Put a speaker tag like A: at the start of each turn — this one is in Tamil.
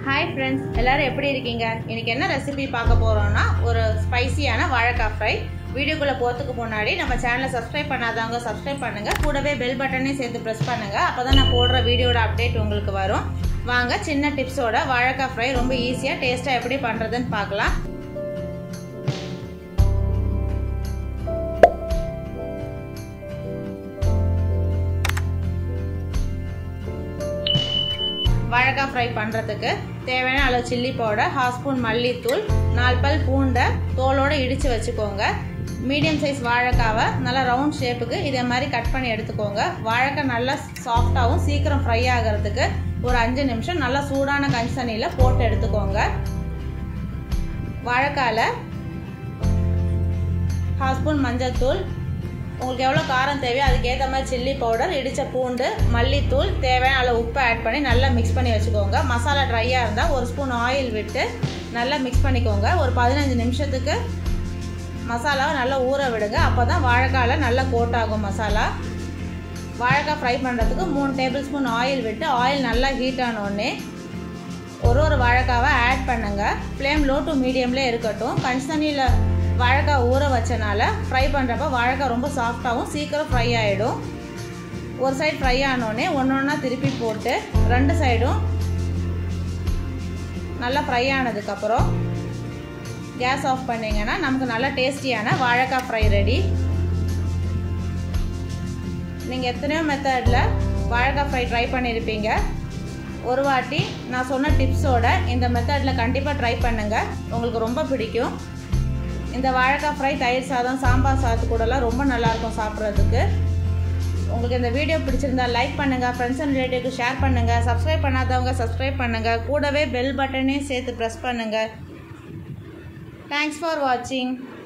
A: ஹாய் ஃப்ரெண்ட்ஸ் எல்லாரும் எப்படி இருக்கீங்க இன்னைக்கு என்ன ரெசிபி பார்க்க போறோம்னா ஒரு ஸ்பைசியான வாழைக்காய் ஃப்ரை வீடியோக்குள்ளே போகிறதுக்கு முன்னாடி நம்ம சேனலை சப்ஸ்கிரைப் பண்ணாதவங்க சப்ஸ்கிரைப் பண்ணுங்க கூடவே பெல் பட்டனையும் சேர்த்து ப்ரெஸ் பண்ணுங்க அப்போ தான் நான் போடுற வீடியோட அப்டேட் உங்களுக்கு வரும் வாங்க சின்ன டிப்ஸோட வாழைக்காய் ஃப்ரை ரொம்ப ஈஸியாக டேஸ்ட்டாக எப்படி பண்ணுறதுன்னு பார்க்கலாம் வாழைக்காய் ஃப்ரை பண்ணுறதுக்கு தேவையான அளவு சில்லி பவுடர் ஹாஃப் ஸ்பூன் மல்லித்தூள் நாலு பல் பூண்டை தோலோடு இடித்து வச்சுக்கோங்க மீடியம் சைஸ் வாழைக்காவை நல்லா ரவுண்ட் ஷேப்புக்கு இதே மாதிரி கட் பண்ணி எடுத்துக்கோங்க வாழைக்காய் நல்லா சாஃப்டாகவும் சீக்கிரம் ஃப்ரை ஆகிறதுக்கு ஒரு அஞ்சு நிமிஷம் நல்லா சூடான கஞ்சி தண்ணியில் போட்டு எடுத்துக்கோங்க வாழைக்காயில் ஹாஃப் ஸ்பூன் மஞ்சள் தூள் உங்களுக்கு எவ்வளோ காரம் தேவையோ அதுக்கேற்ற மாதிரி சில்லி பவுடர் இடித்த பூண்டு மல்லித்தூள் தேவையான அளவு உப்பை ஆட் பண்ணி நல்லா மிக்ஸ் பண்ணி வச்சுக்கோங்க மசாலா ட்ரையாக இருந்தால் ஒரு ஸ்பூன் ஆயில் விட்டு நல்லா மிக்ஸ் பண்ணிக்கோங்க ஒரு பதினஞ்சு நிமிஷத்துக்கு மசாலாவை நல்லா ஊற விடுங்க அப்போ தான் வாழைக்காயில் நல்லா கோட் ஆகும் மசாலா வாழைக்காய் ஃப்ரை பண்ணுறதுக்கு மூணு டேபிள் ஸ்பூன் ஆயில் விட்டு ஆயில் நல்லா ஹீட் ஆனோடனே ஒரு ஒரு வாழைக்காவை ஆட் பண்ணுங்கள் ஃப்ளேம் லோ டு மீடியம்லேயே இருக்கட்டும் கஞ்சி தண்ணியில் வாழைக்காய் ஊற வச்சனால ஃப்ரை பண்ணுறப்ப வாழைக்காய் ரொம்ப சாஃப்டாகவும் சீக்கிரம் ஃப்ரை ஆகிடும் ஒரு சைடு ஃப்ரை ஆனோடனே ஒன்று ஒன்றா திருப்பி போட்டு ரெண்டு சைடும் நல்லா ஃப்ரை ஆனதுக்கப்புறம் கேஸ் ஆஃப் பண்ணிங்கன்னா நமக்கு நல்ல டேஸ்டியான வாழைக்காய் ஃப்ரை ரெடி நீங்கள் எத்தனையோ மெத்தடில் வாழைக்காய் ஃப்ரை ட்ரை பண்ணியிருப்பீங்க ஒரு வாட்டி நான் சொன்ன டிப்ஸோட இந்த மெத்தடில் கண்டிப்பாக ட்ரை பண்ணுங்கள் உங்களுக்கு ரொம்ப பிடிக்கும் இந்த வாழைக்காய் ஃப்ரை தயிர் சாதம் சாம்பார் சாதத்து கூடலாம் ரொம்ப நல்லாயிருக்கும் சாப்பிட்றதுக்கு உங்களுக்கு இந்த வீடியோ பிடிச்சிருந்தா லைக் பண்ணுங்கள் ஃப்ரெண்ட்ஸ் அண்ட் ரிலேட்டிவ்க்கு ஷேர் பண்ணுங்கள் சப்ஸ்கிரைப் பண்ணாதவங்க சப்ஸ்கிரைப் பண்ணுங்கள் கூடவே பெல் பட்டனையும் சேர்த்து ப்ரெஸ் பண்ணுங்கள் தேங்க்ஸ் ஃபார் வாட்சிங்